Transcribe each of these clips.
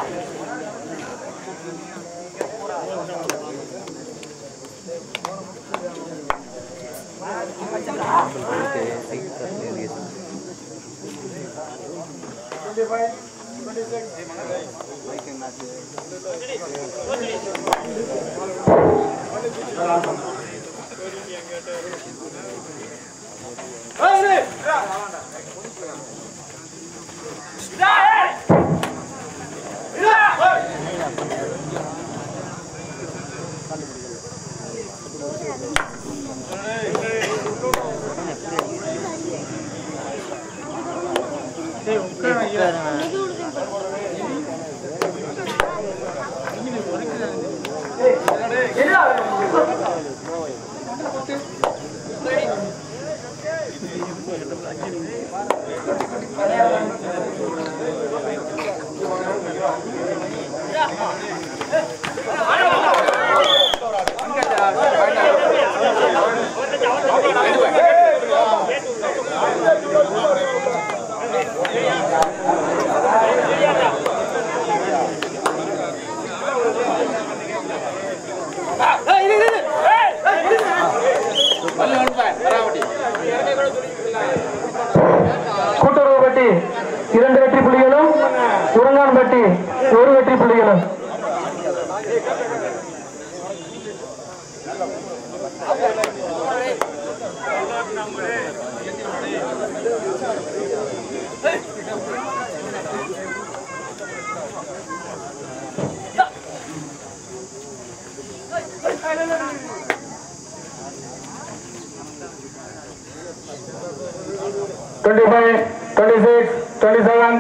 கூட்டுறவுப்பட்டி இரண்டு வெற்றி புள்ளிகளும் உரங்கான்பட்டி ஒரு வெற்றி புள்ளிகளும் twenty five twenty six twenty seven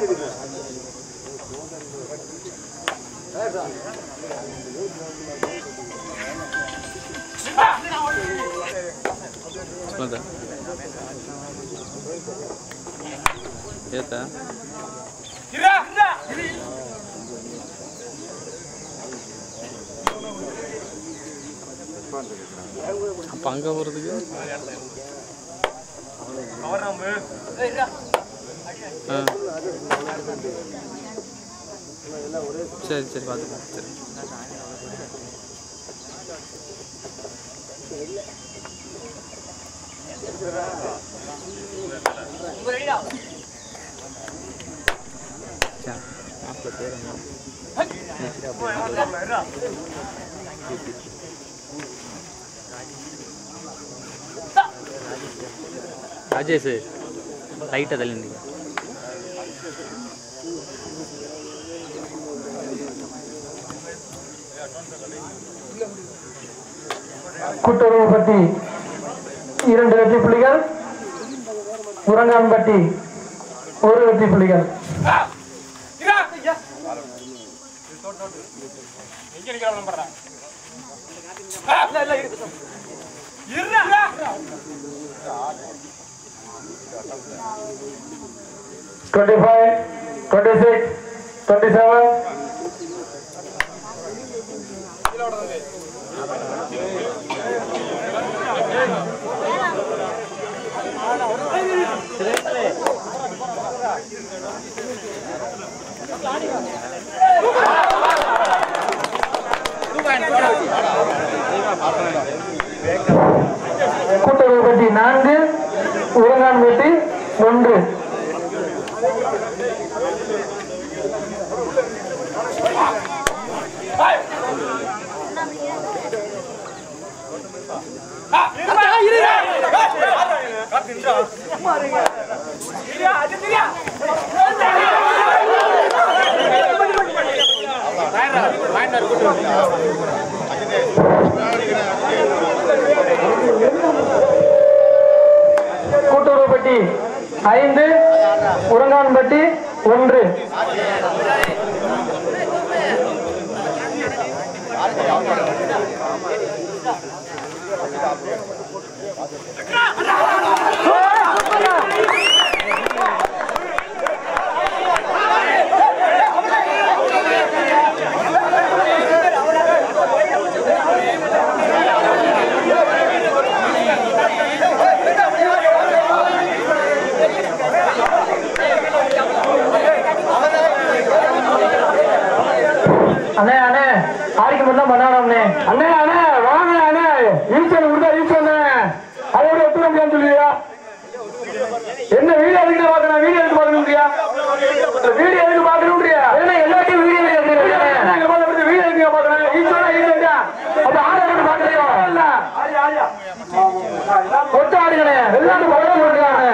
ಸ್ಮದ ಏತ அப்போ அங்கே போகிறதுக்கு ஆ சரி சரி பார்த்துக்கலாம் சரி சரி மாப்பிள்ளை பேர் என்ன ராஜேஷ் லைட்டாக தள்ளி நிற்க கூட்டுறவுப்பட்டி இரண்டு வெற்றி புள்ளிகள் உரங்கான்பட்டி ஒரு வெற்றி புள்ளிகள் twenty five twenty six twenty seven Kootturavupatti நான்கு உரங்கான்பட்டி ஒன்று கூட்டுறவுப்பட்டி ஐந்து உரங்கான்பட்டி ஒன்று அண்ணே அண்ணே ஆடிக்கு மட்டும் தான் பண்ணானே அண்ணே அண்ணே வாங்க அண்ணே ஈச்சல் விடுதா ஈச்சல் அதோட ஒத்துக்க முடியாதுன்னு சொல்லுவியா என்ன வீடியோ எதுக்கு பார்க்கணும் வீடியோ எதுக்கு பார்க்கணும்ன்றியா வீடியோ எதுக்கு பார்க்கணும்ன்றியா என்ன எல்லாத்தையும் வீடியோ எடுத்து வீடியோ எதுக்கு பார்க்கணும் ஈச்சல் ஈச்சல் அப்ப ஆடு பார்க்கலையோ இல்ல கொட்டு ஆடுங்கண்ணே எல்லாரும் படம் போட்டுருக்காங்க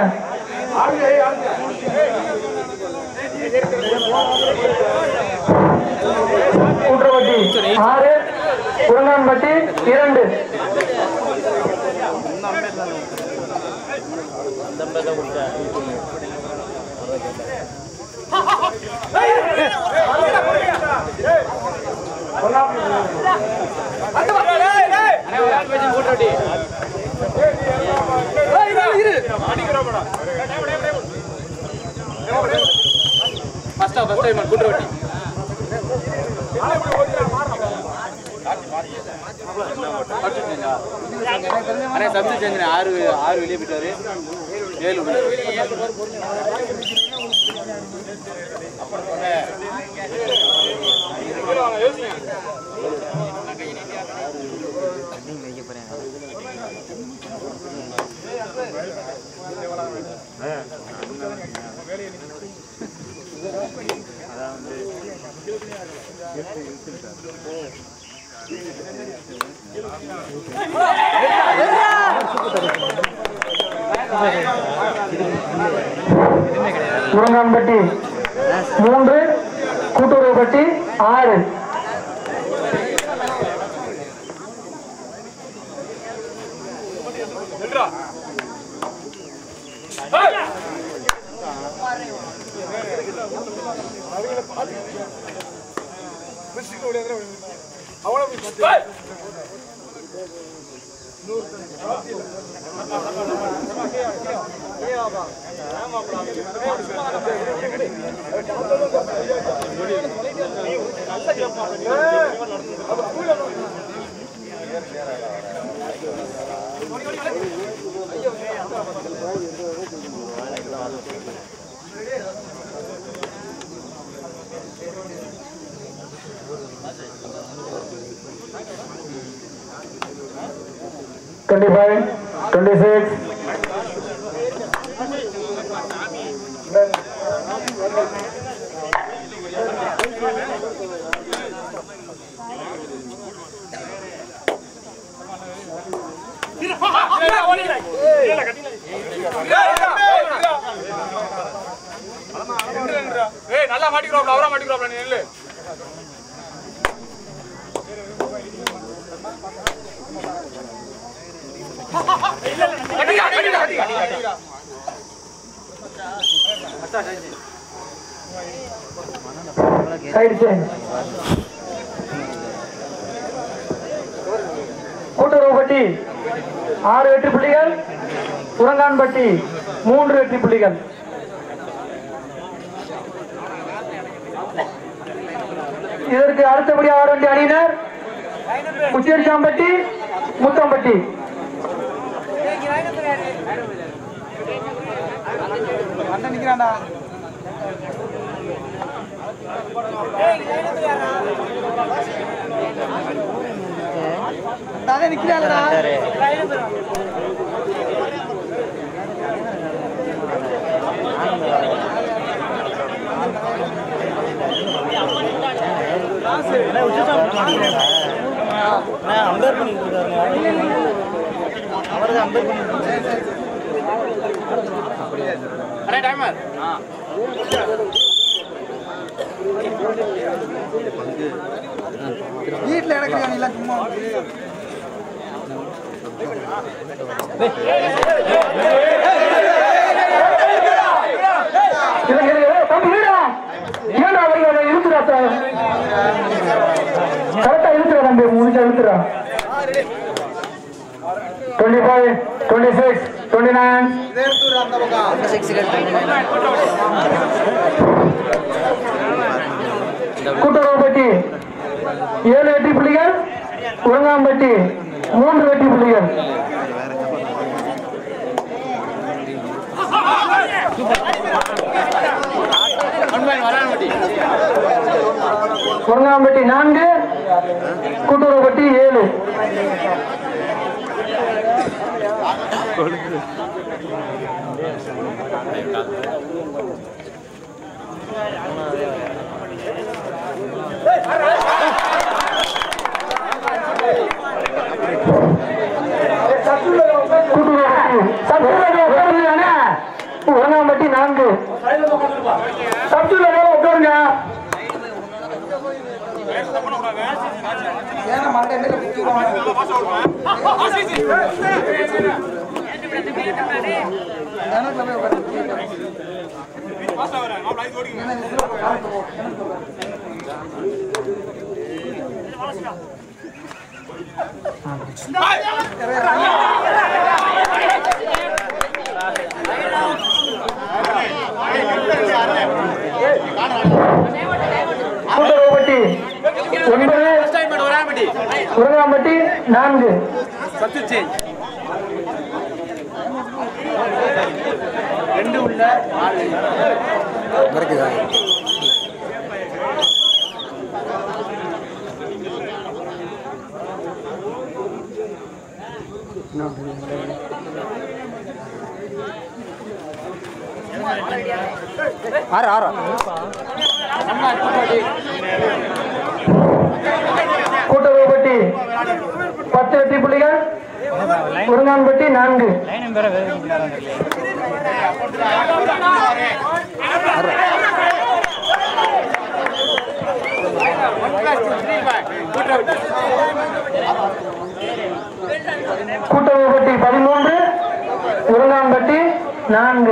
கூட்டுறவட்டி ஆறு குரங்கான்பட்டி இரண்டு ஃபர்ஸ்டா ஃபர்ஸ்ட் டைம் கூட்டு வட்டி அண்ணே சப்ஜி சேஞ்ச் ஆறு ஆறு வெளியே போயிட்டாரு ஏழு உள்ள. குரங்கான்பட்டி மூன்று கூட்டுறவுப்பட்டி ஆறு டுவெண்ட்டி ஃபைவ் டுவெண்ட்டி சிக்ஸ் ஏய் நல்லா மாட்டிக்கிறாப்ல அவரா மாட்டிக்கிறாப்ல நீ நெல்லு கட்டிடா கட்டிடா கட்டிடா சைடு சேஞ்ச் கூட்டுறவுப்பட்டி ஆறு வெற்றி புள்ளிகள் குரங்கான்பட்டி மூன்று வெற்றி புள்ளிகள் இதற்கு அடுத்தபடி ஆட வேண்டிய அணியினர் குச்சியடிச்சாம்பட்டி முத்தம்பட்டி அண்ணே டைமர் வீட்டுல எனக்கு எல்லாம் சும்மா இல்ல, இல்ல, இல்ல, தம்பி, இருடா. ஏன்டா அவங்க அதை இழுத்துடா, சார். கரெக்டா இழுத்துடா தம்பி முடிஞ்சா இழுத்துடா twenty five twenty six twenty nine அந்த பக்கம் கூட்டுறவுப்பட்டி ஏழு வெற்றி புள்ளிகள் உரங்காம்பட்டி மூன்று வெற்றி புள்ளிகள் ஒன் பாயிண்ட் வரான் வட்டி முருங்காம்பட்டி நான்கு கூட்டுறவுப்பட்டி ஏழு கூட்டுறவுப்பட்டி சத்துள்ள உட்காருங்க முருங்காம்பட்டி நான்கு சத்துள்ள உட்காருங்க ஏன்னா மண்டை குத்தி எனக்குள்ள போய் உட்காரு கூட்டுறவுப்பட்டி ஒன்பது ஃபர்ஸ்ட் டைம் வராமட்டி முருங்காம்பட்டி நான்கு சத்து சேஞ்ச் ரெண்டு உள்ள ஆறு ஆறு ஆறு கூட்டுறவுப்பட்டி பத்து வெற்றி புள்ளிகள் முருங்கான்பட்டி நான்கு கூட்டுறவுப்பட்டி பதிமூன்று முருங்கான்பட்டி நான்கு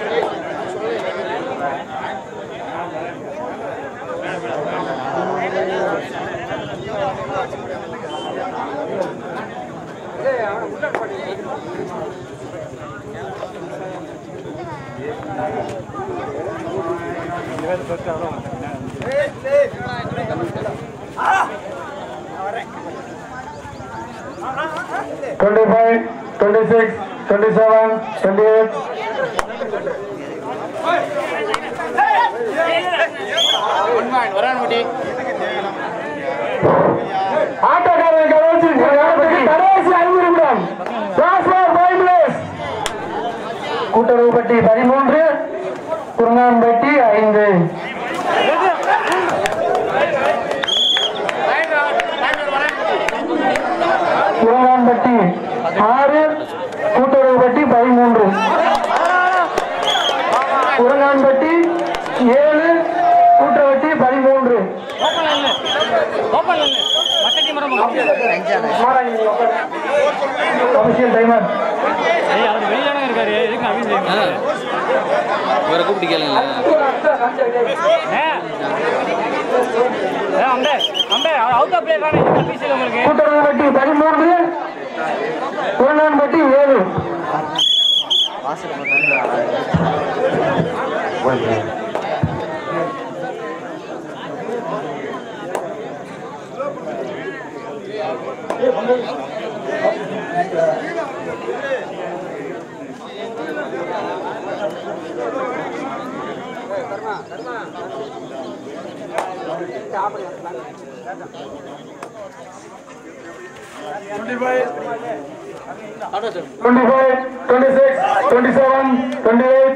twenty five twenty six twenty seven twenty eight one point வராமட்டி ஆட்டக்காரர் கடைசி கடைசி ஐந்து நிமிடம் Last for five minutes. கூட்டுறவுப்பட்டி பதிமூன்று குருங்கான்பட்டி ஐந்து குருங்கான்பட்டி ஆறு கூட்டுறவுப்பட்டி பதிமூன்று குருங்கான்பட்டி ஏழு கூட்டுறவட்டி பதிமூன்று அபிஷியல் டைமர் இவரை கூப்பிட்டு கேளுங்க கூட்டுறவுப்பட்டி பதிமூன்று குருங்கான்பட்டி ஏழு twenty five twenty six twenty seven twenty eight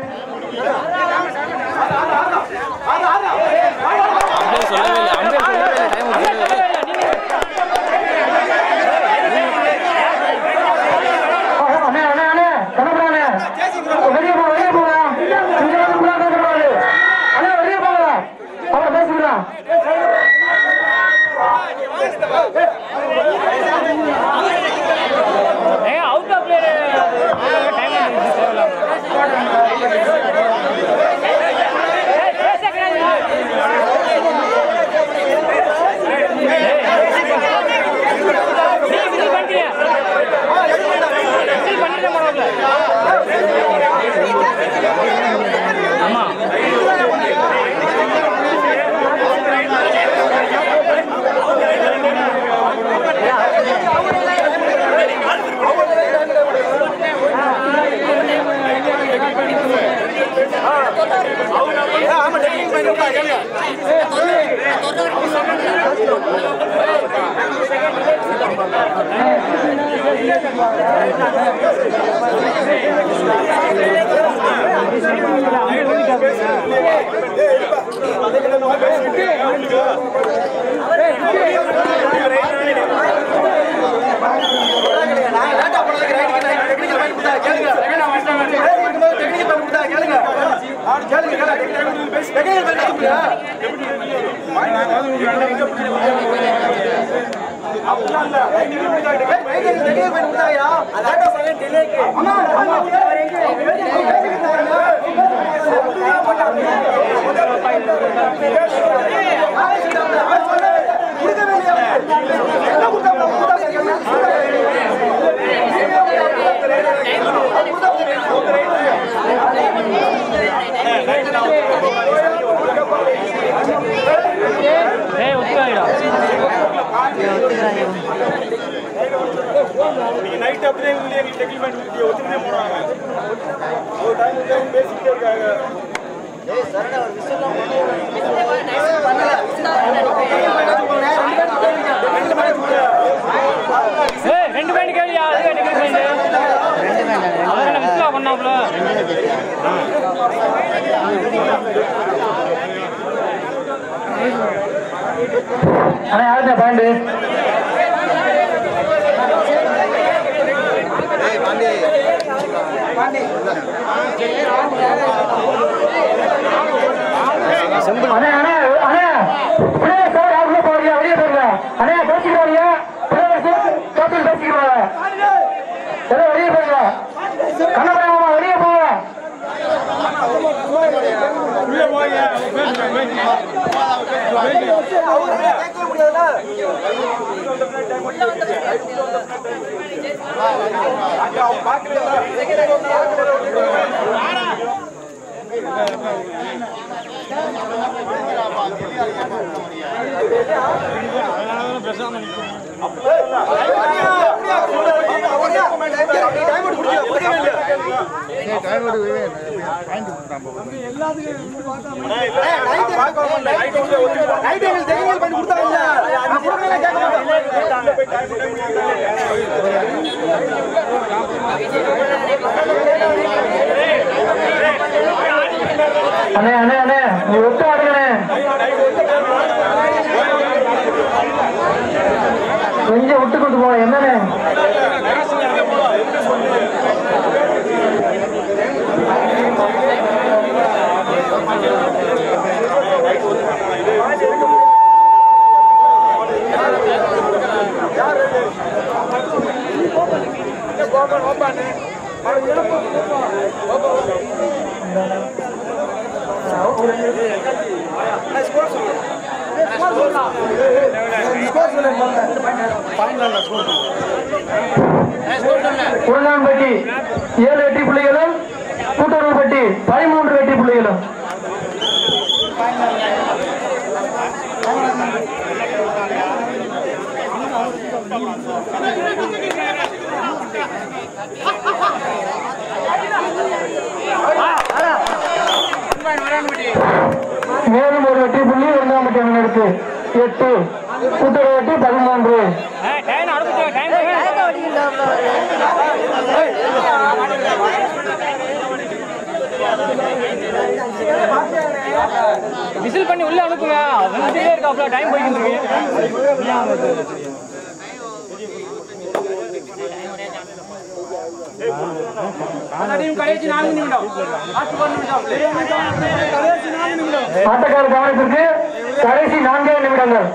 சொல்லவே இல்லை அம்பே சொல்லவே இல்லை டைம் சொல்லவே இல்லை அண்ணே அண்ணே அண்ணே கணக்குறானே வெளியே போ வெளியே போங்க இங்க வந்து உள்ள பேசக்கூடாது அண்ணே வெளியே போங்க அவன் பேசுகிறான் நைட் அப்படியே இவங்க எங்களுக்கு டெக்கில் பண்ணி கொடுத்து ஒத்துக்கிட்டே போறாங்க ஒரு டைம் வந்து பேசிக்கிட்டே இருக்காங்க ஏய் ரெண்டு பேண்ட் கேளியா அது ரெண்டு பேண்ட் அதனால விஸ்வா பண்ணாப்ல அண்ணா யாருண்ணே பாண்டு அண்ணே அண்ணே அண்ணே பிள்ளைய சார் யாருக்குள்ள போறீங்க வெளியே போறீங்க அண்ணே பேசிட்டு போறீங்க பிள்ளைய சேர்த்து பேசிட்டு போறீங்க எல்லாம் வெளியே போறீங்க கண்ணப்படாம வெளியே போங்க அண்ணே அண்ணே அண்ணே நீ ஒத்து ஆடுங்கண்ணே கொஞ்சம் விட்டு கொண்டு போ என்னண்ணே உருளான்பட்டி ஏழு வெற்றி புள்ளிகளும் கூட்டுறவுப்பட்டி பதிமூன்று வெற்றி புள்ளிகளும் மேலும் ஒரு வெற்றி புள்ளி உருளாம்பட்டி அண்ணனுக்கு எட்டு கூட்டுறவு வெட்டி பதிமூன்று டைம் அடுத்து டைம் விசில் பண்ணி உள்ள அனுப்புங்க வந்துட்டே இருக்காப்ல டைம் போயிட்டு இருக்கு கடைசி நான்கு நிமிடம் ஆட்டக்கார கவனத்திற்கு கடைசி நான்கே நிமிடங்கள்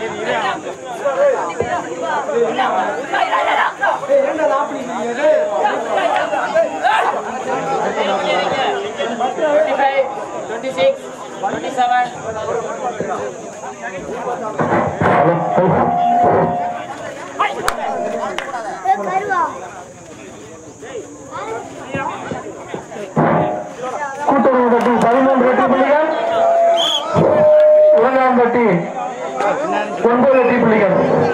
டுவெண்ட்டி சிக்ஸ் டுவெண்ட்டி செவன் கருவா கூட்டுறவு கட்டி பதிமூன்று வெற்றி புள்ளிகள் உலகாம்பட்டி ஒன்பது வெற்றி புள்ளிகள்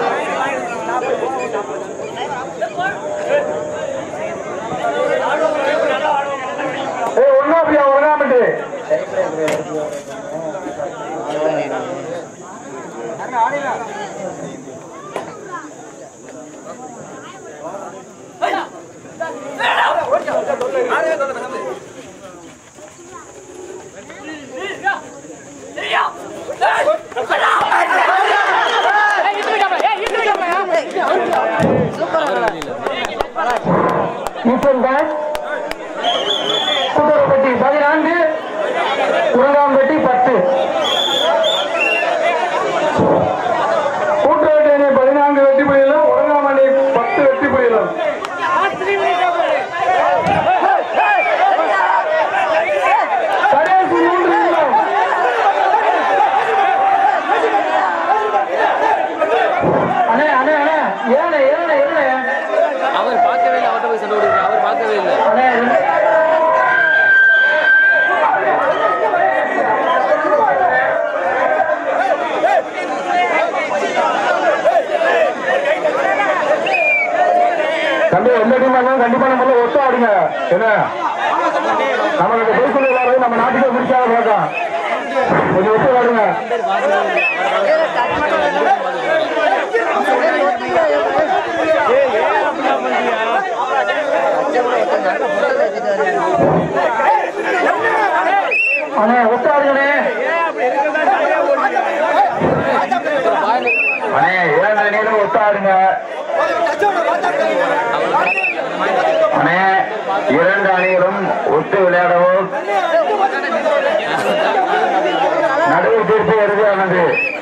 ஏய் ஒன்னா அப்படியா உலகாம்பட்டி ஈஸ்வரன் பேங்க் கூட்டுறவுப்பட்டி பதினான்கு உருகாம்பட்டி பத்து கூட்டுறவு அணி பதினான்கு வெற்றி புள்ளிகளும் உரங்காம் அணி பத்து வெற்றி புள்ளிகளும் கடைசி மூன்று நிமிடம் அண்ணே அண்ணே அண்ணே ஏழை ஏழை ஏழை அவர் பார்க்கவே இல்லை அவர்கிட்ட போய் சண்டை போடுறாரு அவர் பார்க்கவே இல்லை அண்ணே தம்பி எந்த டீம் இருந்தாலும் கண்டிப்பா நம்ம ஒத்து ஆடுங்க என்ன நமக்கு பேச எல்லாரும் நம்ம நாட்டுக்கு முடிச்சாக பார்க்கலாம் கொஞ்சம் ஒத்து ஆடுங்க அண்ணே ஒத்து ஆடுங்கண்ணே அண்ணே இரண்டு அணியிலும் ஒத்து ஆடுங்க அண்ணே இரண்டு அணிகளும் ஒத்து விளையாடவும் நடுவு தீர்ப்பு இறுதியானது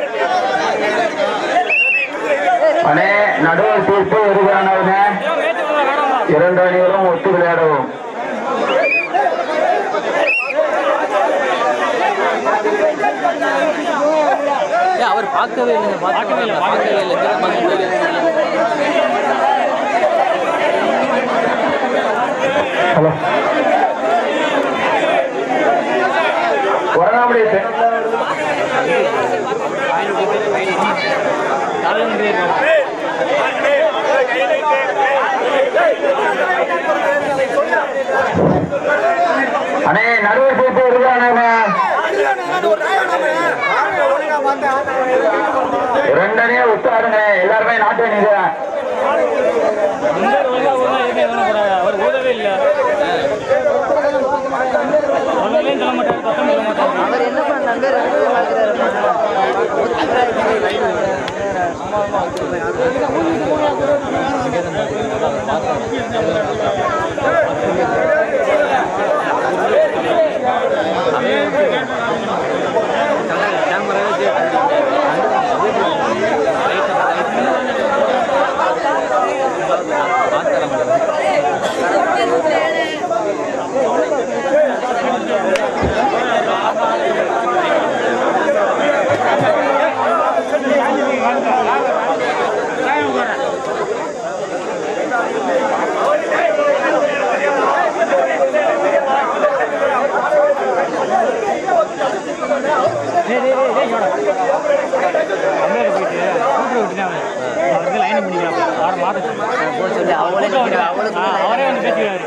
அண்ணே நடுவு தீர்ப்பு இறுதியானதுண்ணே இரண்டு அணிகளும் ஒத்து விளையாடவும் ஏய், அவர் பார்க்கவே இல்லை பார்க்கவே இல்லை பார்க்கவே இல்லை திரும்ப ஹலோ வரலாமலே அண்ணே நடுவு தீர்ப்பு இறுதியானதுண்ணே ரெண்டு அணியும் ஒத்து ஆடுங்க எல்லாருமே நாட்டு அணி தான் அவர் ஓடவே இல்லை ஒன்றுமே சொல்ல மாட்டார் பசங்க சொல்ல மாட்டார் அவர் என்ன பண்ணாங்க ரெண்டு பேரும் பார்க்கிறாரு சொல்லி அவளே நிக்கிறா, அவளுக்கு அவரே வந்து பேசிக்கிறாரு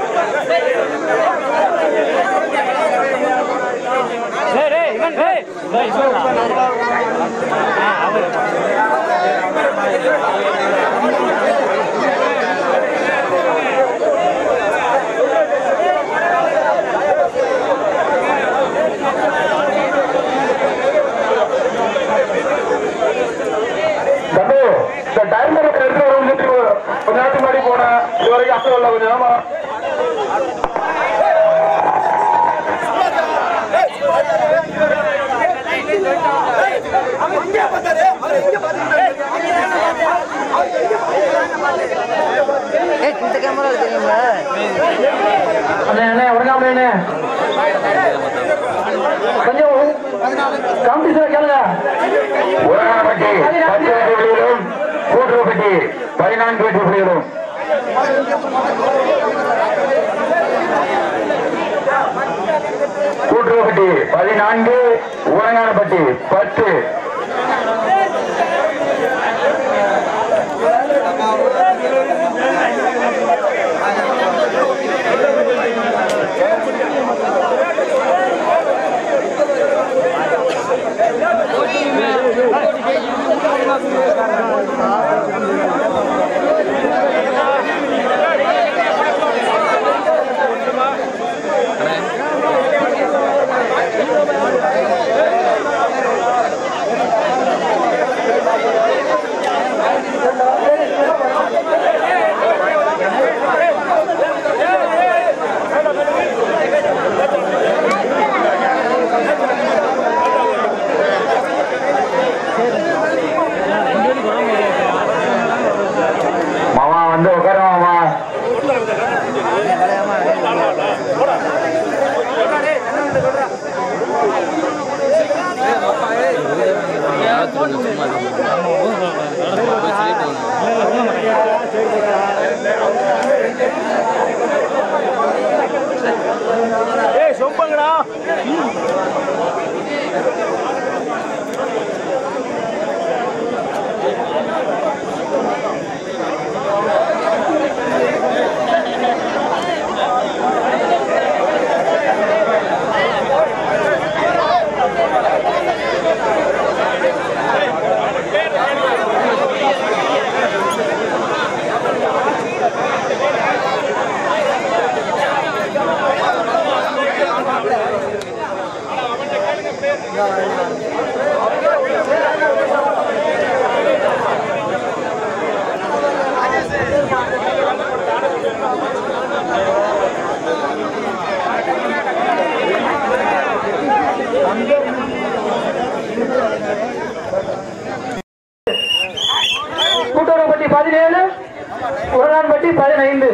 டேய், டேய், இவன், டேய். டேய், இவன்டா. ஆ, அவரு. தம்பி இந்த டைமர் எடுத்து வர முடிஞ்சு கொஞ்ச நேரத்துக்கு முன்னாடி போனேன் இது வரைக்கும் அசல் இல்லை கொஞ்சம் நேரமா ஏய் இந்த கேமரா தெரியுமா அண்ணே அண்ணே உடனே அண்ணே கொஞ்சம் காம்படிஷன் கேளுங்க உரகாப்பட்டி பத்து வெற்றி புள்ளிகளும் கூட்டுறவுப்பட்டி பதினான்கு வெற்றி புள்ளிகளும் கூட்டுறவுப்பட்டி பதினான்கு உரங்கானப்பட்டி பத்து மாமா வந்து உட்கார மாமா கூட்டுறவுப்பட்டி பதினேழு உரகான்பட்டி பதினைந்து